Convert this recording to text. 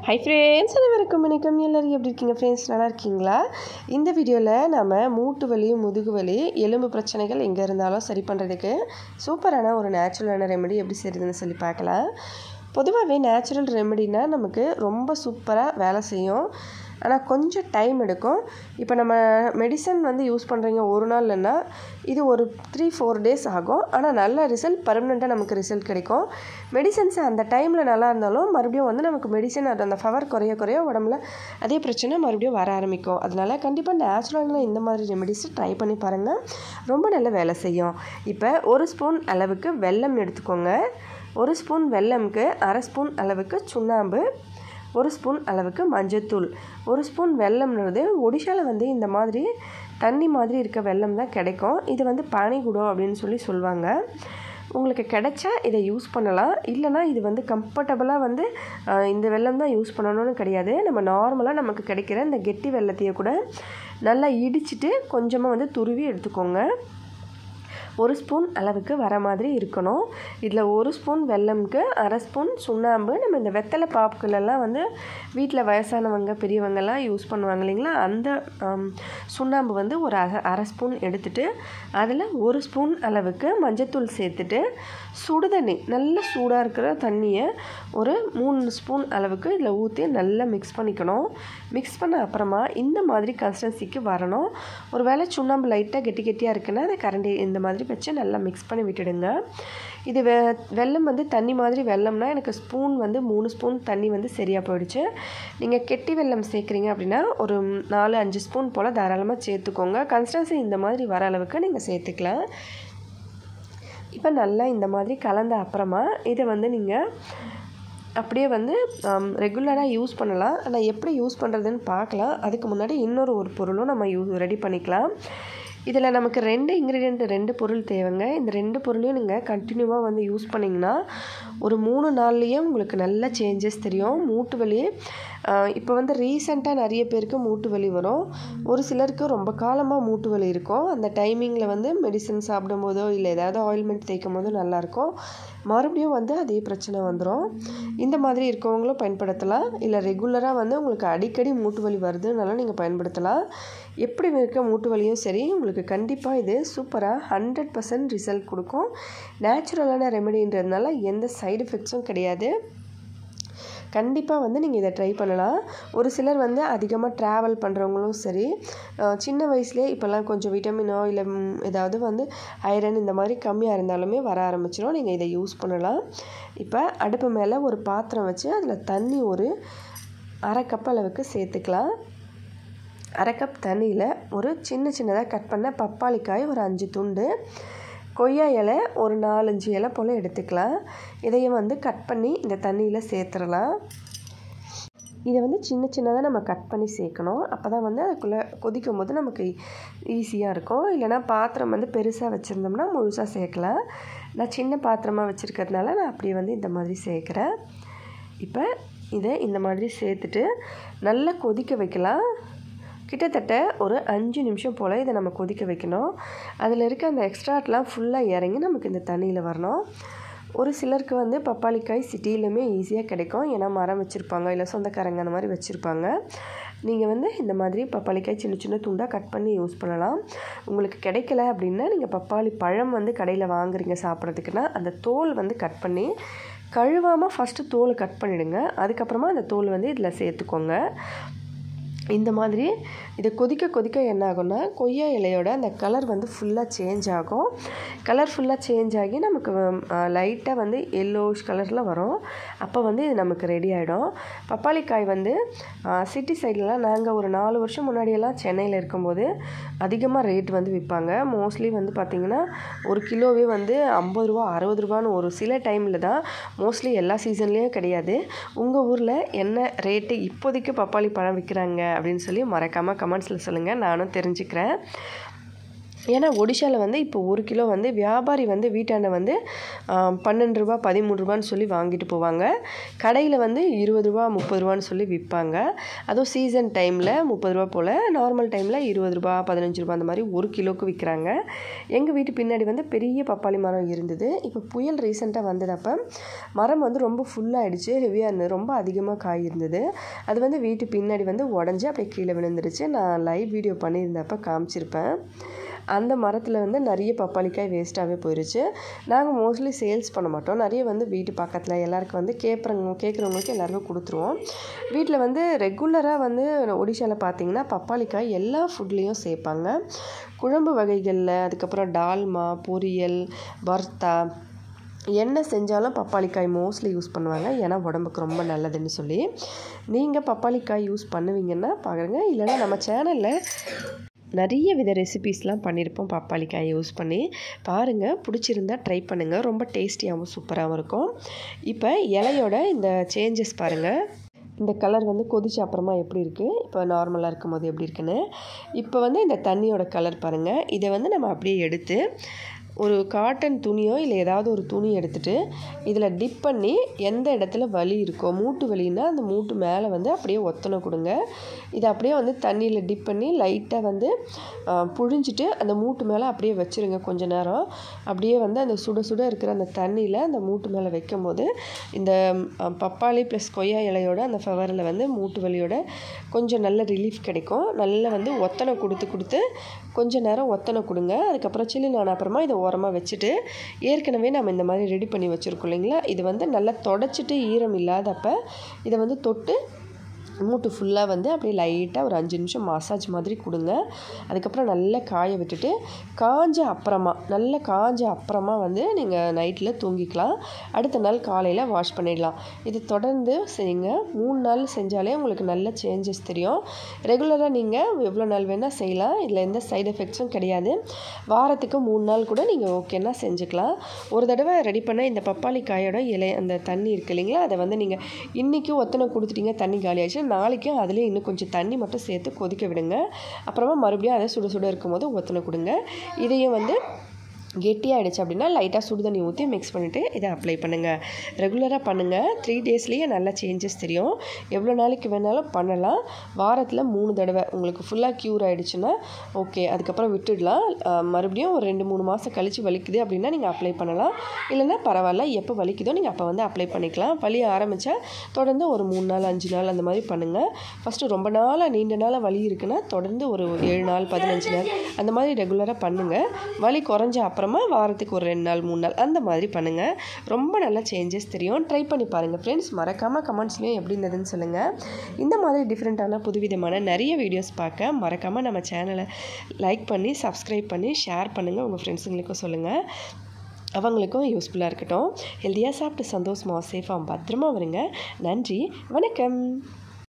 hi friends அனைவருக்கும் வணக்கம் எல்லோரும் எப்படி இருக்கீங்க ஃப்ரெண்ட்ஸ் நல்லா இருக்கீங்களா இந்த வீடியோவில் நம்ம மூட்டு வலி முதுகு வலி எலும்பு பிரச்சனைகள் எங்கே இருந்தாலும் சரி பண்ணுறதுக்கு சூப்பரான ஒரு நேச்சுரலான ரெமெடி எப்படி செய்யுதுன்னு சொல்லி பார்க்கலாம் பொதுவாகவே நேச்சுரல் ரெமெடினா நமக்கு ரொம்ப சூப்பராக வேலை செய்யும் ஆனால் கொஞ்சம் டைம் எடுக்கும் இப்போ நம்ம மெடிசன் வந்து யூஸ் பண்ணுறீங்க ஒரு நாள் இல்லைன்னா இது ஒரு த்ரீ ஃபோர் டேஸ் ஆகும் ஆனால் நல்ல ரிசல்ட் பர்மனெண்ட்டாக நமக்கு ரிசல்ட் கிடைக்கும் மெடிசன்ஸ் அந்த டைமில் நல்லா இருந்தாலும் மறுபடியும் வந்து நமக்கு மெடிசன் அது அந்த பவர் குறைய குறைய உடம்புல அதே பிரச்சனை மறுபடியும் வர ஆரம்பிக்கும் அதனால் கண்டிப்பாக நேச்சுரலான இந்த மாதிரி ரெமெடிஸை ட்ரை பண்ணி பாருங்கள் ரொம்ப நல்ல வேலை செய்யும் இப்போ ஒரு ஸ்பூன் அளவுக்கு வெல்லம் எடுத்துக்கோங்க ஒரு ஸ்பூன் வெல்லம்க்கு அரை ஸ்பூன் அளவுக்கு சுண்ணாம்பு ஒரு ஸ்பூன் அளவுக்கு மஞ்சத்தூள் ஒரு ஸ்பூன் வெல்லம்ன்றது ஒடிஷாவில் வந்து இந்த மாதிரி தண்ணி மாதிரி இருக்க வெல்லம் தான் கிடைக்கும் இது வந்து பானிகுடம் அப்படின்னு சொல்லி சொல்லுவாங்க உங்களுக்கு கிடைச்சா இதை யூஸ் பண்ணலாம் இல்லைனா இது வந்து கம்ஃபர்டபுளாக வந்து இந்த வெல்லம் தான் யூஸ் பண்ணணும்னு கிடையாது நம்ம நார்மலாக நமக்கு கிடைக்கிற இந்த கெட்டி வெள்ளத்தையே கூட நல்லா இடிச்சிட்டு கொஞ்சமாக வந்து துருவி எடுத்துக்கோங்க ஒரு ஸ்பூன் அளவுக்கு வர மாதிரி இருக்கணும் இதில் ஒரு ஸ்பூன் வெல்லம்க்கு அரை ஸ்பூன் சுண்ணாம்பு நம்ம இந்த வெத்தலை பாப்புகளெல்லாம் வந்து வீட்டில் வயசானவங்க பெரியவங்கெல்லாம் யூஸ் பண்ணுவாங்க இல்லைங்களா அந்த சுண்ணாம்பு வந்து ஒரு அரை அரை ஸ்பூன் எடுத்துட்டு அதில் ஒரு ஸ்பூன் அளவுக்கு மஞ்சத்தூள் சேர்த்துட்டு சுடு தண்ணி நல்ல சூடாக இருக்கிற தண்ணியை ஒரு மூணு ஸ்பூன் அளவுக்கு இதில் ஊற்றி நல்லா மிக்ஸ் பண்ணிக்கணும் மிக்ஸ் பண்ண அப்புறமா இந்த மாதிரி கன்சிஸ்டன்சிக்கு வரணும் ஒரு வேளை சுண்ணாம்பு லைட்டாக கெட்டி கெட்டியாக இருக்குன்னா அதை கரண்டி இந்த மாதிரி வச்சு நல்லா மிக்ஸ் பண்ணி விட்டுடுங்க இது வெ வெல்லம் வந்து தண்ணி மாதிரி வெல்லம்னா எனக்கு ஸ்பூன் வந்து மூணு ஸ்பூன் தண்ணி வந்து சரியாக போயிடுச்சு நீங்கள் கெட்டி வெல்லம் சேர்க்குறீங்க அப்படின்னா ஒரு நாலு அஞ்சு ஸ்பூன் போல் தாராளமாக சேர்த்துக்கோங்க கன்சிஸ்டன்சி இந்த மாதிரி வர அளவுக்கு நீங்கள் சேர்த்துக்கலாம் இப்போ நல்லா இந்த மாதிரி கலந்த அப்புறமா இதை வந்து நீங்கள் அப்படியே வந்து ரெகுலராக யூஸ் பண்ணலாம் ஆனால் எப்படி யூஸ் பண்ணுறதுன்னு பார்க்கலாம் அதுக்கு முன்னாடி இன்னொரு ஒரு பொருளும் நம்ம யூ ரெடி பண்ணிக்கலாம் இதில் நமக்கு ரெண்டு இன்க்ரீடியண்ட் ரெண்டு பொருள் தேவைங்க இந்த ரெண்டு பொருளையும் நீங்கள் கண்டினியூவாக வந்து யூஸ் பண்ணிங்கன்னா ஒரு மூணு நாள்லேயே உங்களுக்கு நல்ல சேஞ்சஸ் தெரியும் மூட்டு வலி இப்போ வந்து ரீசெண்டாக நிறைய பேருக்கு மூட்டு வலி வரும் ஒரு சிலருக்கு ரொம்ப காலமாக மூட்டு வலி இருக்கும் அந்த டைமிங்கில் வந்து மெடிசன் சாப்பிடும் போதோ இல்லை ஏதாவது ஆயில்மெண்ட் தேய்க்கும் போதோ நல்லாயிருக்கும் மறுபடியும் வந்து அதே பிரச்சனை வந்துடும் இந்த மாதிரி இருக்கவங்களும் பயன்படுத்தலாம் இல்லை ரெகுலராக வந்து உங்களுக்கு அடிக்கடி மூட்டு வலி வருதுனாலும் நீங்கள் பயன்படுத்தலாம் எப்படி இருக்க மூட்டு வலியும் சரி உங்களுக்கு கண்டிப்பாக இது சூப்பராக ஹண்ட்ரட் பர்சன்ட் ரிசல்ட் கொடுக்கும் நேச்சுரலான ரெமெடின்றதுனால எந்த சைடு எஃபெக்ட்ஸும் கிடையாது கண்டிப்பாக வந்து நீங்கள் இதை ட்ரை பண்ணலாம் ஒரு சிலர் வந்து அதிகமாக ட்ராவல் பண்ணுறவங்களும் சரி சின்ன வயசுலேயே இப்போல்லாம் கொஞ்சம் விட்டமினோ இல்லை ஏதாவது வந்து ஐரன் இந்த மாதிரி கம்மியாக இருந்தாலுமே வர ஆரம்பிச்சிடும் நீங்கள் இதை யூஸ் பண்ணலாம் இப்போ அடுப்பு மேலே ஒரு பாத்திரம் வச்சு அதில் தண்ணி ஒரு அரை கப் அளவுக்கு சேர்த்துக்கலாம் அரை கப் தண்ணியில் ஒரு சின்ன சின்னதாக கட் பண்ண பப்பாளிக்காய் ஒரு அஞ்சு துண்டு கொய்யா இலை ஒரு நாலஞ்சு இலை போல் எடுத்துக்கலாம் இதையும் வந்து கட் பண்ணி இந்த தண்ணியில் சேர்த்துடலாம் இதை வந்து சின்ன சின்னதாக நம்ம கட் பண்ணி சேர்க்கணும் அப்போ தான் வந்து அதுக்குள்ளே கொதிக்கும் போது நமக்கு ஈஸியாக இருக்கும் இல்லைனா பாத்திரம் வந்து பெருசாக வச்சுருந்தோம்னா முழுசாக சேர்க்கலாம் நான் சின்ன பாத்திரமாக வச்சுருக்கிறதுனால நான் அப்படியே வந்து இந்த மாதிரி சேர்க்குறேன் இப்போ இதை இந்த மாதிரி சேர்த்துட்டு நல்லா கொதிக்க வைக்கலாம் கிட்டத்தட்ட ஒரு அஞ்சு நிமிஷம் போல் இதை நம்ம கொதிக்க வைக்கணும் அதில் இருக்க அந்த எக்ஸ்ட்ராட்லாம் ஃபுல்லாக இறங்கி நமக்கு இந்த தண்ணியில் வரணும் ஒரு சிலருக்கு வந்து பப்பாளிக்காய் சிட்டியிலுமே ஈஸியாக கிடைக்கும் ஏன்னா மரம் வச்சுருப்பாங்க இல்லை சொந்தக்காரங்க அந்த மாதிரி வச்சுருப்பாங்க நீங்கள் வந்து இந்த மாதிரி பப்பாளிக்காய் சின்ன சின்ன துண்டாக கட் பண்ணி யூஸ் பண்ணலாம் உங்களுக்கு கிடைக்கல அப்படின்னா நீங்கள் பப்பாளி பழம் வந்து கடையில் வாங்குறீங்க சாப்பிட்றதுக்குன்னா அந்த தோல் வந்து கட் பண்ணி கழுவாமல் ஃபஸ்ட்டு தோலை கட் பண்ணிவிடுங்க அதுக்கப்புறமா அந்த தோல் வந்து இதில் சேர்த்துக்கோங்க இந்த மாதிரி இதை கொதிக்க கொதிக்க என்ன ஆகும்னா கொய்யா இலையோட அந்த கலர் வந்து ஃபுல்லாக சேஞ்ச் ஆகும் கலர் ஃபுல்லாக சேஞ்ச் ஆகி நமக்கு லைட்டாக வந்து எல்லோஷ் கலரில் வரும் அப்போ வந்து இது நமக்கு ரெடி ஆகிடும் பப்பாளிக்காய் வந்து சிட்டி சைட்லலாம் நாங்கள் ஒரு நாலு வருஷம் முன்னாடியெல்லாம் சென்னையில் இருக்கும்போது அதிகமாக ரேட் வந்து விற்பாங்க மோஸ்ட்லி வந்து பார்த்திங்கன்னா ஒரு கிலோவே வந்து ஐம்பது ரூபா அறுபது ரூபான்னு ஒரு சில டைமில் தான் மோஸ்ட்லி எல்லா சீசன்லேயும் கிடையாது உங்கள் ஊரில் என்ன ரேட்டு இப்போதைக்கு பப்பாளி பழம் விற்கிறாங்க அப்படின்னு சொல்லி மறக்காமல் கமெண்ட்ஸில் சொல்லுங்கள் நானும் தெரிஞ்சுக்கிறேன் ஏன்னா ஒடிஷாவில் வந்து இப்போ ஒரு கிலோ வந்து வியாபாரி வந்து வீட்டாண்ட வந்து ஆ, பன்னெண்டு ரூபா பதிமூணு ரூபான்னு சொல்லி வாங்கிட்டு போவாங்க கடையில் வந்து இருபது ரூபா முப்பது ரூபான்னு சொல்லி விற்பாங்க அதுவும் சீசன் டைமில் முப்பது ரூபா போல் நார்மல் டைமில் இருபது ரூபா பதினஞ்சு ரூபா அந்த மாதிரி ஒரு கிலோவுக்கு விற்கிறாங்க எங்கள் வீட்டு பின்னாடி வந்து பெரிய பப்பாளி மரம் இருந்தது இப்போ புயல் ரீசெண்டாக வந்ததப்போ மரம் வந்து ரொம்ப ஃபுல்லாகிடுச்சு ஹெவியாக இருந்தது ரொம்ப அதிகமாக காய் இருந்தது அது வந்து வீட்டு பின்னாடி வந்து உடஞ்சி அப்படியே கீழே விழுந்துருச்சு நான் லைவ் வீடியோ பண்ணியிருந்தப்ப காமிச்சிருப்பேன் அந்த மரத்தில் வந்து நிறைய பப்பாளிக்காய் வேஸ்ட்டாகவே போயிருச்சு நாங்கள் மோஸ்ட்லி சேல்ஸ் பண்ண மாட்டோம் நிறைய வந்து வீட்டு பக்கத்தில் எல்லாருக்கும் வந்து கேட்குறவங்க கேட்குறவங்களுக்கு எல்லாருக்கும் கொடுத்துருவோம் வீட்டில் வந்து ரெகுலராக வந்து ஒடிஷாவில் பார்த்தீங்கன்னா பப்பாளிக்காய் எல்லா ஃபுட்லேயும் சேர்ப்பாங்க குழம்பு வகைகளில் அதுக்கப்புறம் டால்மா பொரியல் வர்த்தா என்ன செஞ்சாலும் பப்பாளிக்காய் மோஸ்ட்லி யூஸ் பண்ணுவாங்க ஏன்னா உடம்புக்கு ரொம்ப நல்லதுன்னு சொல்லி நீங்கள் பப்பாளிக்காய் யூஸ் பண்ணுவீங்கன்னா பாருங்கள் இல்லைன்னா நம்ம சேனலில் நிறைய வித ரெசிபீஸ்லாம் பண்ணியிருப்போம் பப்பாளிக்காய் யூஸ் பண்ணி பாருங்கள் பிடிச்சிருந்தா ட்ரை பண்ணுங்கள் ரொம்ப டேஸ்டியாகவும் சூப்பராகவும் இருக்கும் இப்போ இலையோட இந்த சேஞ்சஸ் பாருங்கள் இந்த கலர் வந்து கொதிச்ச அப்புறமா எப்படி இருக்குது இப்போ நார்மலாக இருக்கும்போது எப்படி இருக்குன்னு இப்போ வந்து இந்த தண்ணியோட கலர் பாருங்கள் இதை வந்து நம்ம அப்படியே எடுத்து ஒரு காட்டன் துணியோ இல்லை ஏதாவது ஒரு துணி எடுத்துட்டு இதில் டிப் பண்ணி எந்த இடத்துல வலி இருக்கோ மூட்டு வலின்னா அந்த மூட்டு மேலே வந்து அப்படியே ஒத்தனை கொடுங்க இதை அப்படியே வந்து தண்ணியில் டிப் பண்ணி லைட்டாக வந்து ஆ, புழிஞ்சிட்டு அந்த மூட்டு மேலே அப்படியே வச்சுருங்க கொஞ்ச நேரம் அப்படியே வந்து அந்த சுட சுட இருக்கிற அந்த தண்ணியில் அந்த மூட்டு மேலே வைக்கும்போது இந்த ஆ, பப்பாளி ப்ளஸ் கொய்யா இலையோட அந்த ஃபவரில் வந்து மூட்டு வலியோட கொஞ்சம் நல்ல ரிலீஃப் கிடைக்கும் நல்லா வந்து ஒத்தனை கொடுத்து கொடுத்து கொஞ்ச நேரம் ஒத்தனை கொடுங்க அதுக்கப்புறம் சில்லுன்னு ஆன அப்புறமா இதை ஓரமாக வச்சுட்டு ஏற்கனவே நம்ம இந்த மாதிரி ரெடி பண்ணி வச்சுருக்கோம் இல்லைங்களா இது வந்து நல்லா தொடச்சிட்டு ஈரம் இல்லாதப்ப இதை வந்து தொட்டு மூட்டு ஃபுல்லாக வந்து அப்படியே லைட்டாக ஒரு அஞ்சு நிமிஷம் மசாஜ் மாதிரி கொடுங்க அதுக்கப்புறம் நல்லா காய விட்டுட்டு காஞ்ச அப்புறமா நல்லா காஞ்ச அப்புறமா வந்து நீங்கள் நைட்டில் தூங்கிக்கலாம் அடுத்த நாள் காலையில் வாஷ் பண்ணிடலாம் இது தொடர்ந்து செய்யுங்க மூணு நாள் செஞ்சாலே உங்களுக்கு நல்ல சேஞ்சஸ் தெரியும் ரெகுலராக நீங்கள் எவ்வளோ நாள் வேணால் செய்யலாம் இதில் எந்த சைடு எஃபெக்ட்ஸும் கிடையாது வாரத்துக்கு மூணு நாள் கூட நீங்கள் ஓகேன்னா செஞ்சுக்கலாம் ஒரு தடவை ரெடி பண்ண இந்த பப்பாளி காயோட இலை அந்த தண்ணி இருக்கு இல்லைங்களா அதை வந்து நீங்கள் இன்றைக்கும் ஒத்தனை கொடுத்துட்டீங்க தண்ணி காலி ஆயிடுச்சு நாளைக்கு அதுலேயே இன்னும் கொஞ்சம் தண்ணி மட்டும் சேர்த்து கொதிக்க விடுங்க அப்புறமா மறுபடியும் அதை சுட சுட இருக்கும்போது ஒத்தனை கொடுங்க இதையும் வந்து கெட்டியாகிடுச்சு அப்படின்னா லைட்டாக சுடு தண்ணி ஊற்றி மிக்ஸ் பண்ணிவிட்டு இதை அப்ளை பண்ணுங்கள் ரெகுலராக பண்ணுங்கள் த்ரீ டேஸ்லேயே நல்ல சேஞ்சஸ் தெரியும் எவ்வளோ நாளைக்கு வேணாலும் பண்ணலாம் வாரத்தில் மூணு தடவை உங்களுக்கு ஃபுல்லாக க்யூர் ஆகிடுச்சுன்னா ஓகே அதுக்கப்புறம் விட்டுடலாம் அஹ் மறுபடியும் ஒரு ரெண்டு மூணு மாதம் கழித்து வலிக்குது அப்படின்னா நீங்கள் அப்ளை பண்ணலாம் இல்லைன்னா பரவாயில்ல எப்போ வலிக்குதோ நீங்கள் அப்போ வந்து அப்ளை பண்ணிக்கலாம் வலி ஆரம்பித்தா தொடர்ந்து ஒரு மூணு நாள் அஞ்சு நாள் அந்த மாதிரி பண்ணுங்கள் ஃபஸ்ட்டு ரொம்ப நாளாக நீண்ட நாளாக வலி இருக்குன்னா தொடர்ந்து ஒரு ஏழு நாள் பதினஞ்சு நாள் அந்த மாதிரி ரெகுலராக பண்ணுங்கள் வலி குறைஞ்ச அப்புறமா வாரத்துக்கு ஒரு ரெண்டு நாள் மூணு நாள் அந்த மாதிரி பண்ணுங்கள் ரொம்ப நல்ல சேஞ்சஸ் தெரியும் ட்ரை பண்ணி பாருங்கள் ஃப்ரெண்ட்ஸ் மறக்காமல் கமெண்ட்ஸ்லேயும் எப்படி இருந்ததுன்னு சொல்லுங்கள் இந்த மாதிரி டிஃப்ரெண்ட்டான புதுவிதமான நிறைய வீடியோஸ் பார்க்க மறக்காமல் நம்ம சேனலை லைக் பண்ணி சப்ஸ்கிரைப் பண்ணி ஷேர் பண்ணுங்கள் உங்கள் ஃப்ரெண்ட்ஸுங்களுக்கும் சொல்லுங்கள் அவங்களுக்கும் யூஸ்ஃபுல்லாக இருக்கட்டும் ஹெல்த்தியாக சாப்பிட்டு சந்தோஷமாக சேஃபாக பத்திரமா வருங்க நன்றி வணக்கம்